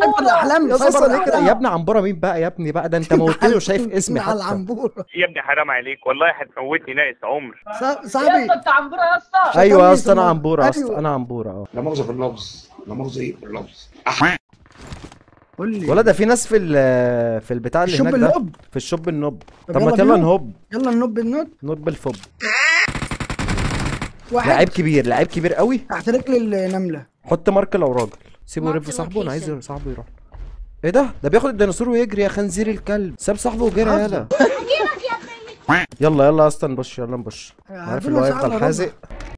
سايبر الاحلام يا سايبر اسطى ليه كده الأحلام. يا ابني عنبره مين بقى يا ابني بقى ده انت موت له شايف اسمي على حتى العنبوره يا ابني حرام عليك والله هتموتني ناقص عمر صا- يا صاحبي اسطى انت عنبره يا اسطى ايوه يا شكرني اسطى انا ثم- عنبوره يا اسطى أيوة. انا عنبوره اه لا مؤاخذة في اللفظ لا مؤاخذة ايه في اللفظ قول لي ولا ده في ناس في ال- في البتاع اللي الشوب هناك ده اللوب في الشوب النوب طب طب ما يلا يلا بينا. نهوب يلا ننب النوت نوب الفوب واحد لعيب كبير لعيب كبير قوي تحت رجل النمله حط مارك لو راجل سيبه Mark يرف صاحبه انا عايز location. صاحبه يروح ايه ده ده بياخد الديناصور ويجري يا خنزير الكلب ساب صاحبه وجري يلا يلا يلا يا اسطى نبش يلا نبش عارف عارفين اللي هو ساعة يفضل إلا حازق